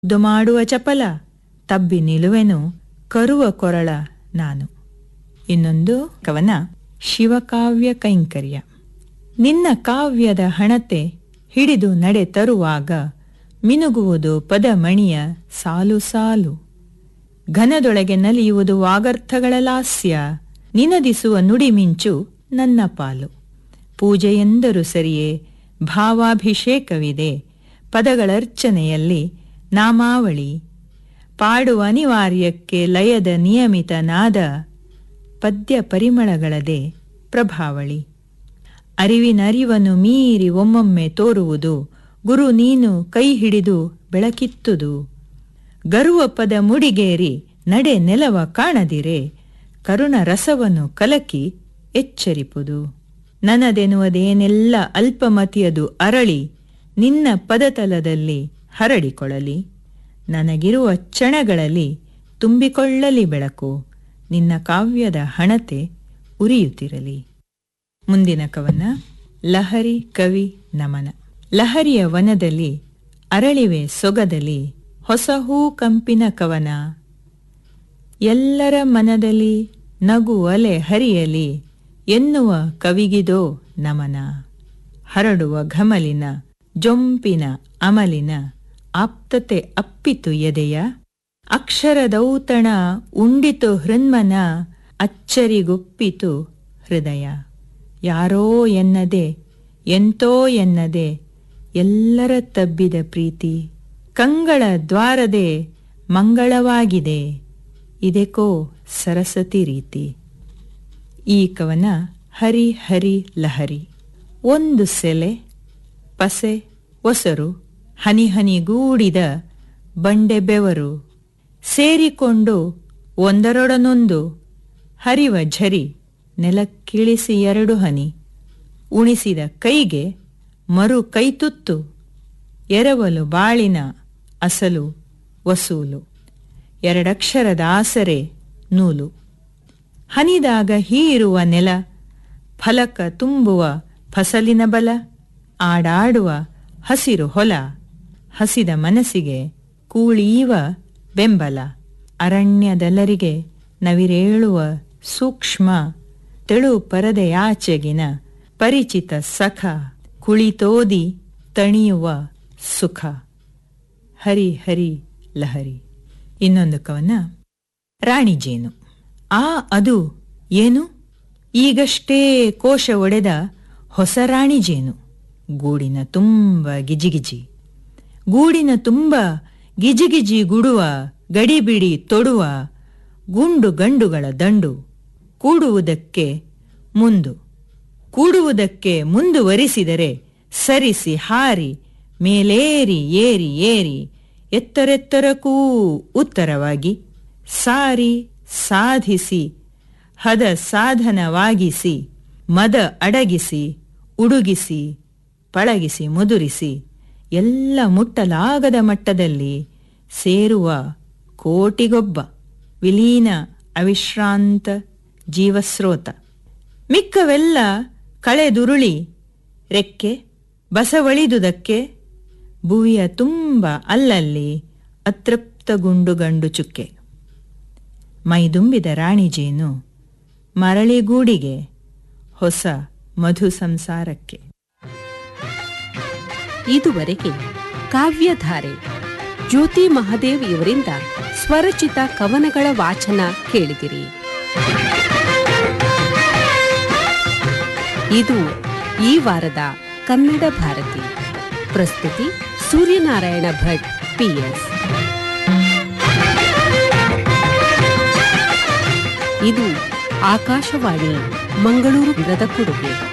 ಮುದ್ದು ಮಾಡುವ ಚಪಲ ತಬ್ಬಿ ನಿಲುವೆನು ಕರುವ ಕೊರಳ ನಾನು ಇನ್ನೊಂದು ಕವನ ಶಿವಕಾವ್ಯ ಕೈಂಕರ್ಯ ನಿನ್ನ ಕಾವ್ಯದ ಹಣತೆ ಹಿಡಿದು ನಡೆ ತರುವಾಗ ಮಿನುಗುವುದು ಪದಮಣಿಯ ಸಾಲು ಸಾಲು ಘನದೊಳಗೆ ನಲಿಯುವುದು ವಾಗರ್ಥಗಳ ಲಾಸ್ಯ ನಿನದಿಸುವ ನುಡಿಮಿಂಚು ನನ್ನ ಪಾಲು ಪೂಜೆಯೆಂದರೂ ಸರಿಯೇ ಭಾವಾಭಿಷೇಕವಿದೆ ಪದಗಳರ್ಚನೆಯಲ್ಲಿ ನಾಮಾವಳಿ ಪಾಡುವ ಅನಿವಾರ್ಯಕ್ಕೆ ಲಯದ ನಿಯಮಿತ ನಾದ ಪದ್ಯ ಪರಿಮಳಗಳದೆ ಪ್ರಭಾವಳಿ ಅರಿವಿನರಿವನ್ನು ಮೀರಿ ಒಮ್ಮೊಮ್ಮೆ ತೋರುವುದು ಗುರು ನೀನು ಕೈ ಹಿಡಿದು ಬೆಳಕಿತ್ತುದು ಗರುವ ಪದ ಮುಡಿಗೇರಿ ನಡೆ ನೆಲವ ಕಾಣದಿರೆ ಕರುಣ ರಸವನ್ನು ಕಲಕಿ ಎಚ್ಚರಿಪುದು ನನ್ನದೆನ್ನುವುದೇನೆಲ್ಲ ಅಲ್ಪಮತಿಯದು ಅರಳಿ ನಿನ್ನ ಪದತಲದಲ್ಲಿ ಹರಡಿಕೊಳ್ಳಲಿ ನನಗಿರುವ ಕ್ಷಣಗಳಲ್ಲಿ ತುಂಬಿಕೊಳ್ಳಲಿ ಬೆಳಕು ನಿನ್ನ ಕಾವ್ಯದ ಹಣತೆ ಉರಿಯುತ್ತಿರಲಿ ಮುಂದಿನ ಕವನ ಲಹರಿ ಕವಿ ನಮನ ಲಹರಿಯ ವನದಲ್ಲಿ ಅರಳಿವೆ ಸೊಗದಲ್ಲಿ ಹೊಸ ಹೂ ಕಂಪಿನ ಕವನ ಎಲ್ಲರ ಮನದಲ್ಲಿ ನಗು ಅಲೆ ಹರಿಯಲಿ ಎನ್ನುವ ಕವಿಗಿದೋ ನಮನ ಹರಡುವ ಘಮಲಿನ ಜೊಂಪಿನ ಅಮಲಿನ ಆಪ್ತತೆ ಅಪ್ಪಿತು ಎದೆಯ ಅಕ್ಷರದೌತಣ ಉಂಡಿತು ಹೃನ್ಮನ ಅಚ್ಚರಿಗೊಪ್ಪಿತು ಹೃದಯ ಯಾರೋ ಎನ್ನದೆ ಎಂತೋ ಎನ್ನದೆ ಎಲ್ಲರ ತಬ್ಬಿದ ಪ್ರೀತಿ ಕಂಗಳ ದ್ವಾರದೆ ಮಂಗಳವಾಗಿದೆ ಇದೆಕೋ ಸರಸ್ವತಿ ರೀತಿ ಈ ಕವನ ಹರಿ ಹರಿ ಲಹರಿ ಒಂದು ಸೆಲೆ ಪಸೆ ಒಸರು ಹನಿ ಹನಿಗೂಡಿದ ಬಂಡೆ ಬೆವರು ಸೇರಿಕೊಂಡು ಒಂದರೊಡನೊಂದು ಹರಿವ ಝರಿ ನೆಲಕ್ಕಿಳಿಸಿ ಎರಡು ಹನಿ ಉಣಿಸಿದ ಕೈಗೆ ಮರು ಕೈತುತ್ತು ಎರವಲು ಬಾಳಿನ ಅಸಲು ವಸೂಲು ಎರಡಕ್ಷರದ ಆಸರೆ ನೂಲು ಹನಿದಾಗ ಹೀರುವ ನೆಲ ಫಲಕ ತುಂಬುವ ಫಸಲಿನ ಬಲ ಆಡಾಡುವ ಹಸಿರು ಹೊಲ ಹಸಿದ ಮನಸ್ಸಿಗೆ ಕೂಳೀವ ಬೆಂಬಲ ಅರಣ್ಯದೆಲ್ಲರಿಗೆ ನವಿರೇಳುವ ಸೂಕ್ಷ್ಮ ತೆಳು ಪರದೆಯಾಚೆಗಿನ ಪರಿಚಿತ ಸಖ ಕುಳಿತೋದಿ ತಣಿಯುವ ಸುಖ ಹರಿ ಹರಿ ಲಹರಿ ಇನ್ನೊಂದು ಕವನ ರಾಣಿ ಜೇನು ಆ ಅದು ಏನು ಈಗಷ್ಟೇ ಕೋಶ ಒಡೆದ ಹೊಸ ರಾಣಿ ಜೇನು ಗೂಡಿನ ತುಂಬ ಗಿಜಿಗಿಜಿ ಗೂಡಿನ ತುಂಬ ಗಿಜಿಗಿಜಿ ಗುಡುವ ಗಡಿಬಿಡಿ ತೊಡುವ ಗುಂಡು ಗಂಡುಗಳ ದಂಡು ಕೂಡುವುದಕ್ಕೆ ಮುಂದು ಕೂಡುವುದಕ್ಕೆ ಮುಂದುವರಿಸಿದರೆ ಸರಿಸಿ ಹಾರಿ ಮೇಲೇರಿ ಏರಿ ಏರಿ ಎತ್ತರೆತ್ತರಕ್ಕೂ ಉತ್ತರವಾಗಿ ಸಾರಿ ಸಾಧಿಸಿ ಹದ ಸಾಧನವಾಗಿಸಿ ಮದ ಅಡಗಿಸಿ ಉಡುಗಿಸಿ ಪಳಗಿಸಿ ಮುದುರಿಸಿ ಎಲ್ಲ ಮುಟ್ಟಲಾಗದ ಮಟ್ಟದಲ್ಲಿ ಸೇರುವ ಕೋಟಿಗೊಬ್ಬ ವಿಲೀನ ಅವಿಶ್ರಾಂತ ಜೀವಸ್ರೋತ ಮಿಕ್ಕವೆಲ್ಲ ಕಳೆದುರುಳಿ ರೆಕ್ಕೆ ಬಸವಳಿದುದಕ್ಕೆ ಭುವಿಯ ತುಂಬ ಅಲ್ಲಲ್ಲಿ ಅತೃಪ್ತ ಗುಂಡು ಗಂಡು ಚುಕ್ಕೆ ಮೈದುಂಬಿದ ರಾಣಿಜೇನು ಮರಳಿಗೂಡಿಗೆ ಹೊಸ ಮಧು ಸಂಸಾರಕ್ಕೆ ಇದುವರೆಗೆ ಕಾವ್ಯಧಾರೆ ಜ್ಯೋತಿ ಮಹಾದೇವ್ ಇವರಿಂದ ಸ್ವರಚಿತ ಕವನಗಳ ವಾಚನ ಕೇಳಿದಿರಿ ಇದು ಈ ವಾರದ ಕನ್ನಡ ಭಾರತಿ ಪ್ರಸ್ತುತಿ ಸೂರ್ಯನಾರಾಯಣ ಭಟ್ ಪಿಎಸ್ ಇದು ಆಕಾಶವಾಣಿ ಮಂಗಳೂರು ಕೇಂದ್ರದ ಕೊಡುಗೆ